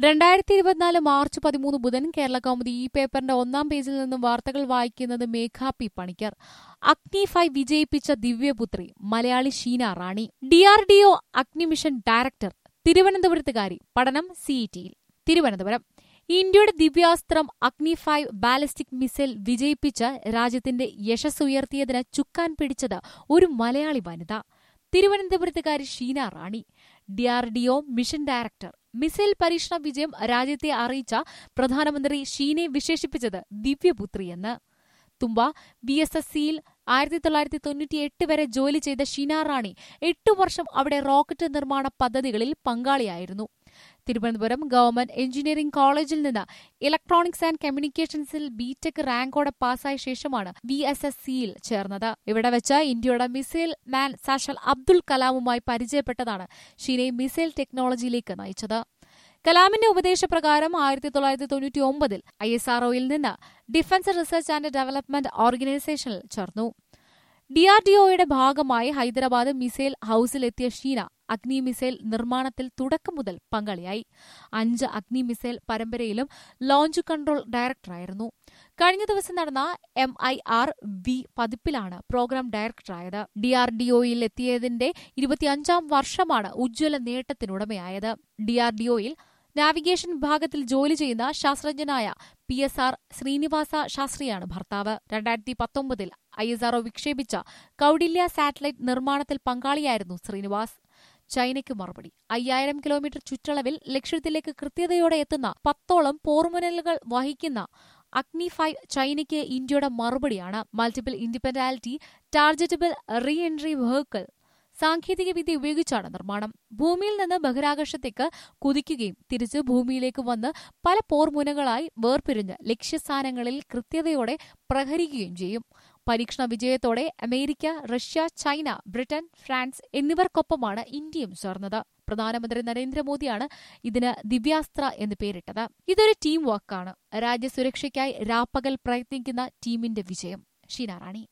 രണ്ടായിരത്തി ഇരുപത്തിനാല് മാർച്ച് പതിമൂന്ന് ബുധൻ കേരള കൗമുദി ഈ പേപ്പറിന്റെ ഒന്നാം പേജിൽ നിന്നും വാർത്തകൾ വായിക്കുന്നത് മേഘ പി പണിക്കർ അഗ്നി ഫൈവ് വിജയിപ്പിച്ച ദിവ്യപുത്രി Malayali Sheena Rani DRDO Agni mission director തിരുവനന്തപുരത്തുകാരി പഠനം സിഇടിയിൽ തിരുവനന്തപുരം ഇന്ത്യയുടെ ദിവ്യാസ്ത്രം അഗ്നി ഫൈവ് ബാലിസ്റ്റിക് മിസൈൽ വിജയിപ്പിച്ച് രാജ്യത്തിന്റെ യശസ് ഉയർത്തിയതിന് ചുക്കാൻ പിടിച്ചത് ഒരു മലയാളി വനിത തിരുവനന്തപുരത്തുകാരി Sheena Rani DRDO mission director missile പരീക്ഷണ വിജയം രാജ്യത്തെ അറിയിച്ച പ്രധാനമന്ത്രി ഷീനെ വിശേഷിപ്പിച്ചത് ദിവ്യപുത്രിയെന്ന് തുമ്പ ബി എസ് എസ് സിയിൽ ആയിരത്തി തൊള്ളായിരത്തി തൊണ്ണൂറ്റിയെട്ട് വരെ ജോലി ചെയ്ത ഷീന റാണി എട്ടു വർഷം അവിടെ റോക്കറ്റ് നിർമ്മാണ പദ്ധതികളിൽ പങ്കാളിയായിരുന്നു തിരുവനന്തപുരം ഗവൺമെന്റ് എഞ്ചിനീയറിംഗ് കോളേജിൽ നിന്ന് ഇലക്ട്രോണിക്സ് ആൻഡ് കമ്മ്യൂണിക്കേഷൻസിൽ ബിടെക് റാങ്കോടെ പാസ്സായ ശേഷമാണ് വി എസ് എസ് സിയിൽ ചേർന്നത് ഇവിടെ വെച്ച് ഇന്ത്യയുടെ മിസൈൽ മാൻ സാഷൽ അബ്ദുൽ കലാമുമായി പരിചയപ്പെട്ടതാണ് ഷീനെ മിസൈൽ ടെക്നോളജിയിലേക്ക് നയിച്ചത് കലാമിന്റെ ഉപദേശപ്രകാരം ആയിരത്തി തൊള്ളായിരത്തി തൊണ്ണൂറ്റി ഒമ്പതിൽ ഐ എസ് ആർഒയിൽ നിന്ന് ഡിഫൻസ് റിസർച്ച് ആൻഡ് ഡെവലപ്മെന്റ് ഓർഗനൈസേഷനിൽ ചേർന്നു ഡിആർഡിഒയുടെ ഭാഗമായി ഹൈദരാബാദ് മിസൈൽ ഹൌസിലെത്തിയ ഷീന അഗ്നി മിസൈൽ നിർമ്മാണത്തിൽ തുടക്കം മുതൽ പങ്കാളിയായി അഞ്ച് അഗ്നി മിസൈൽ പരമ്പരയിലും ലോഞ്ച് കൺട്രോൾ ഡയറക്ടറായിരുന്നു കഴിഞ്ഞ ദിവസം നടന്ന എം ഐ ആർ വി പതിപ്പിലാണ് പ്രോഗ്രാം ഡയറക്ടറായത് ഡിആർഡിഒയിൽ എത്തിയതിന്റെ ഇരുപത്തിയഞ്ചാം വർഷമാണ് ഉജ്ജ്വല നേട്ടത്തിനുടമയായത് ഡിആർഡിഒയിൽ നാവിഗേഷൻ വിഭാഗത്തിൽ ജോലി ചെയ്യുന്ന ശാസ്ത്രജ്ഞനായ പി എസ് ആർ ശ്രീനിവാസ ശാസ്ത്രിയാണ് ഭർത്താവ് രണ്ടായിരത്തി പത്തൊമ്പതിൽ ഐ എസ് ആർഒ വിക്ഷേപിച്ച കൌഡില്യ സാറ്റലൈറ്റ് നിർമ്മാണത്തിൽ പങ്കാളിയായിരുന്നു ശ്രീനിവാസ് ചൈനയ്ക്ക് മറുപടി അയ്യായിരം കിലോമീറ്റർ ചുറ്റളവിൽ ലക്ഷ്യത്തിലേക്ക് കൃത്യതയോടെ എത്തുന്ന പത്തോളം പോർമുനലുകൾ വഹിക്കുന്ന അഗ്നി ഫൈവ് ചൈനയ്ക്ക് ഇന്ത്യയുടെ മറുപടിയാണ് multiple independently targetable re entry vehicle സാങ്കേതിക വിദ്യ ഉപയോഗിച്ചാണ് നിർമ്മാണം ഭൂമിയിൽ നിന്ന് ബഹിരാകാശത്തേക്ക് കുതിക്കുകയും തിരിച്ച് ഭൂമിയിലേക്ക് വന്ന് പല പോർമുനകളായി വേർപിരിഞ്ഞ് ലക്ഷ്യസ്ഥാനങ്ങളിൽ കൃത്യതയോടെ പ്രഹരിക്കുകയും ചെയ്യും പരീക്ഷണ വിജയത്തോടെ America Russia China Britain France എന്നിവർക്കൊപ്പമാണ് ഇന്ത്യയും ചേർന്നത് പ്രധാനമന്ത്രി നരേന്ദ്രമോദിയാണ് ഇതിന് ദിവ്യാസ്ത്ര എന്ന് പേരിട്ടത് ഇതൊരു ടീം വർക്കാണ് രാജ്യസുരക്ഷയ്ക്കായി രാപ്പകൽ പ്രയത്നിക്കുന്ന ടീമിന്റെ വിജയം ഷീന റാണി